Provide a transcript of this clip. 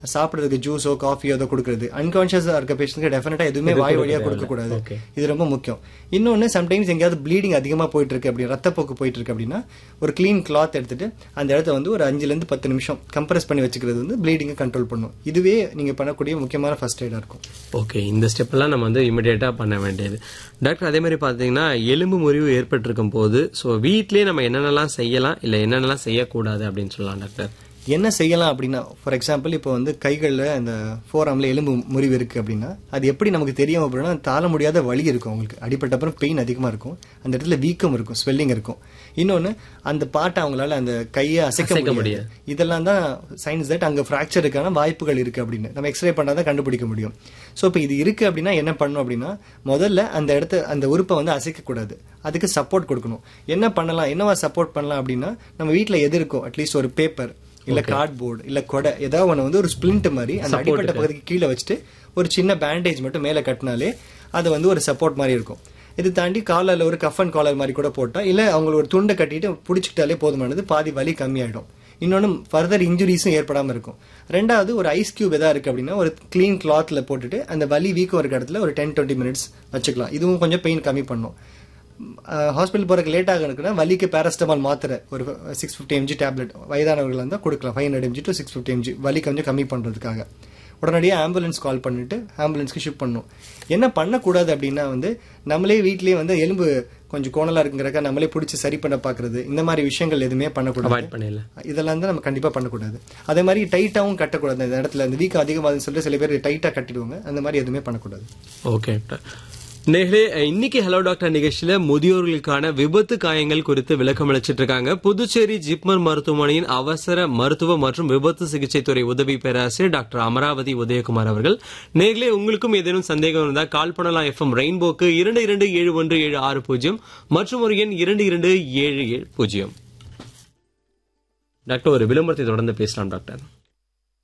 சாப்பிடுறதுக்கு ஜூஸோ காஃபியோ ஏதோ கொடுக்குறது அன்கான்ஷியஸா இருக்க பேஷண்ட்க்கு டெஃபினட்டா எதுவுமே வாய் வழியா கொடுக்க கூடாது Okay. இது ரொம்ப முக்கியம் இன்னொன்னு சம்டைம்ஸ் எங்கேயாவது ப்ளீடிங் அதிகமா போயிட்டு இருக்கு அப்படி ரத்தப்போக்கு போயிட்டு இருக்கு அப்படின்னா ஒரு க்ளீன் கிளாத் எடுத்துட்டு அந்த இடத்த வந்து ஒரு அஞ்சுல இருந்து பத்து நிமிஷம் கம்ப்ரஸ் பண்ணி வச்சுக்கிறது வந்து ப்ளீடிங்கை கண்ட்ரோல் பண்ணும் இதுவே நீங்க பண்ணக்கூடிய முக்கியமான ஃபர்ஸ்ட் எய்டா இருக்கும் ஓகே இந்த ஸ்டெப் எல்லாம் நம்ம வந்து இமிடியேட்டா பண்ண வேண்டியது டாக்டர் அதே மாதிரி பாத்தீங்கன்னா எலும்பு முறிவு ஏற்பட்டிருக்கும் போது ஸோ வீட்லயே நம்ம என்னென்னலாம் செய்யலாம் இல்ல என்னென்னலாம் செய்யக்கூடாது அப்படின்னு சொல்லலாம் டாக்டர் என்ன செய்யலாம் அப்படின்னா ஃபார் எக்ஸாம்பிள் இப்போ வந்து கைகளில் அந்த ஃபோராமில் எலும்பு முறிவு இருக்கு அப்படின்னா அது எப்படி நமக்கு தெரியும் அப்படின்னா தாழ முடியாத வலி இருக்கும் அவங்களுக்கு அடிப்பட்ட அப்புறம் பெயின் அதிகமாக இருக்கும் அந்த இடத்துல வீக்கம் இருக்கும் ஸ்வெல்லிங் இருக்கும் இன்னொன்று அந்த பாட்டை அவங்களால அந்த கையை அசைக்க முடியாது இதெல்லாம் தான் சயின்ஸ் தட் அங்கே ஃப்ராக்சருக்கான வாய்ப்புகள் இருக்கு அப்படின்னு நம்ம எக்ஸ்ரே பண்ணால் தான் கண்டுபிடிக்க முடியும் ஸோ இப்போ இது இருக்கு அப்படின்னா என்ன பண்ணணும் அப்படின்னா முதல்ல அந்த இடத்த அந்த உறுப்பை வந்து அசைக்கக்கூடாது அதுக்கு சப்போர்ட் கொடுக்கணும் என்ன பண்ணலாம் என்னவா சப்போர்ட் பண்ணலாம் அப்படின்னா நம்ம வீட்டில் எது இருக்கோ அட்லீஸ்ட் ஒரு பேப்பர் இல்ல கார்ட்போர்டு இல்ல கொடை ஏதாவது ஒண்ணு வந்து ஒரு ஸ்பிளிண்ட் மாதிரி அந்த அடிப்பட்ட பகுதிக்கு கீழே வச்சுட்டு ஒரு சின்ன பேண்டேஜ் மட்டும் மேல கட்டினாலே அது வந்து ஒரு சப்போர்ட் மாதிரி இருக்கும் இது தாண்டி காலர்ல ஒரு கஃப் அண்ட் காலர் மாதிரி கூட போட்டா இல்ல அவங்க ஒரு துண்டை கட்டிட்டு பிடிச்சிக்கிட்டாலே போதுமானது பாதி வலி கம்மியாயிடும் இன்னொன்னு ஃபர்தர் இன்ஜுரிஸும் ஏற்படாம இருக்கும் ரெண்டாவது ஒரு ஐஸ் கியூப் எதா இருக்கு அப்படின்னா ஒரு க்ளீன் கிளாத்ல போட்டுட்டு அந்த வலி வீக்கம் இருக்க இடத்துல ஒரு டென் டுவெண்ட்டி மினிட்ஸ் வச்சுக்கலாம் இதுவும் கொஞ்சம் பெயின் கம்மி பண்ணும் ஹாஸ்பிட்டல் போறதுக்கு லேட் ஆகுனுக்குன்னா வலிக்கு பேரஸ்டமால் மாத்திரை ஒரு சிக்ஸ் ஃபிஃப்டி எம்ஜி டேப்லெட் வயதானவர்கள் இருந்தால் கொடுக்கலாம் five hundred mg to six fifty mg வலி கொஞ்சம் கம்மி பண்றதுக்காக உடனடியாக ஆம்புலன்ஸ் கால் பண்ணிட்டு ஆம்புலன்ஸ்க்கு ஷிஃப்ட் பண்ணும் என்ன பண்ணக்கூடாது அப்படின்னா வந்து நம்மளே வீட்லயே வந்து எலும்பு கொஞ்சம் கோணலா இருக்குங்கிறக்க நம்மளே பிடிச்சி சரி பண்ண பாக்குறது இந்த மாதிரி விஷயங்கள் எதுவுமே பண்ணக்கூடாது அவாய்ட் பண்ணிடலாம் இதெல்லாம் தான் நம்ம கண்டிப்பா பண்ணக்கூடாது அதே மாதிரி டைட்டாவும் கட்டக்கூடாது இந்த இடத்துல இந்த வீக்கம் அதிகமாகுதுன்னு சொல்லிட்டு சில பேர் டைட்டா கட்டிடுவாங்க அந்த மாதிரி எதுவுமே பண்ணக்கூடாது ஓகே நேர்களே இன்னைக்கு ஹலோ டாக்டர் நிகழ்ச்சியில முதியோர்களுக்கான விபத்து காயங்கள் குறித்து விளக்கம் அளிச்சிட்டு இருக்காங்க புதுச்சேரி ஜிப்மர் மருத்துவமனையின் அவசர மருத்துவ மற்றும் விபத்து சிகிச்சை துறை உதவி பேராசிரியர் டாக்டர் அமராவதி உதயகுமார் அவர்கள் நேர்களே உங்களுக்கும் ஏதேனும் சந்தேகம் இருந்தா கால் பண்ணலாம் எஃப்எம் ரெயின்போக்கு இரண்டு இரண்டு ஏழு ஒன்று ஏழு ஆறு பூஜ்ஜியம் மற்றும் ஒரு எண் இரண்டு இரண்டு ஏழு ஏழு பூஜ்ஜியம் டாக்டர் ஒரு விளம்பரத்தை தொடர்ந்து பேசலாம் டாக்டர்